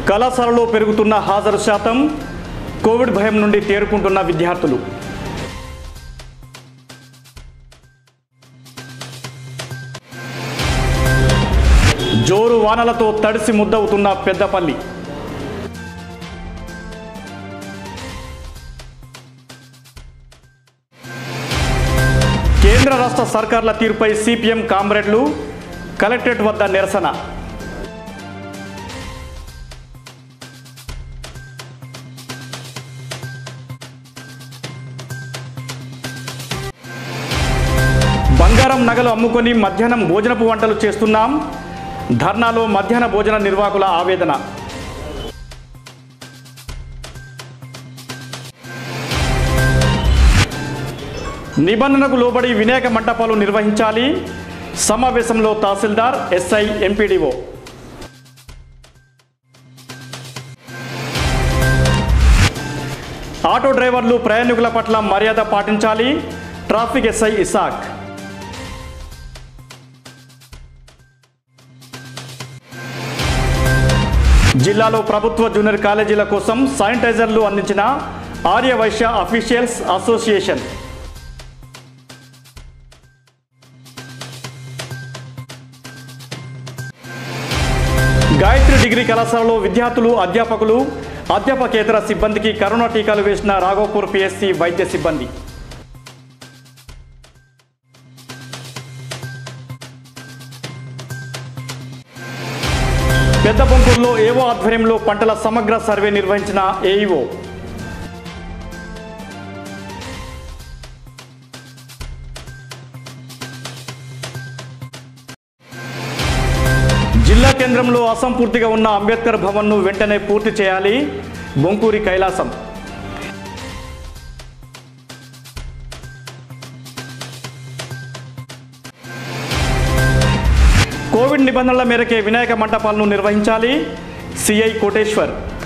కళాశాలలో పెరుగుతున్న హాజరు శాతం కోవిడ్ భయం నుండి తేరుకుంటున్న విద్యార్థులు జోరు వానలతో తడిసి ముద్దవుతున్న పెద్దపల్లి కేంద్ర రాష్ట్ర సర్కార్ల తీరుపై సిపిఎం కామ్రేడ్లు కలెక్టరేట్ వద్ద నిరసన బంగారం నగలు అమ్ముకొని మధ్యాహ్నం భోజనపు వంటలు చేస్తున్నాం ధర్నాలో మధ్యాహ్న భోజన నిర్వాహకుల ఆవేదన నిబంధనకు లోబడి వినాయక మంటపాలు నిర్వహించాలి సమావేశంలో తహసీల్దార్ ఎస్ఐ ఎంపీడీఓ ఆటో డ్రైవర్లు ప్రయాణికుల పట్ల మర్యాద పాటించాలి ట్రాఫిక్ ఎస్ఐ ఇసాక్ జిల్లాలో ప్రభుత్వ జూనియర్ కాలేజీల కోసం శానిటైజర్లు అందించిన Arya Vysya officials association Gayatri degree కళాశాలలో విద్యార్థులు అధ్యాపకులు అధ్యాపకేతర సిబ్బందికి కరోనా టీకాలు వేసిన రాఘవపూర్ పిఎస్సి వైద్య సిబ్బంది పెద్ద బొంకూరులో ఏవో ఆధ్వర్యంలో పంటల సమగ్ర సర్వే నిర్వహించిన ఏఈఓ జిల్లా కేంద్రంలో అసంపూర్తిగా ఉన్న అంబేద్కర్ భవన్ను వెంటనే పూర్తి చేయాలి బొంకూరి కైలాసం కోవిడ్ నిబంధనల మేరకే వినాయక మంటపాలను నిర్వహించాలి సిఐ కోటేశ్వర్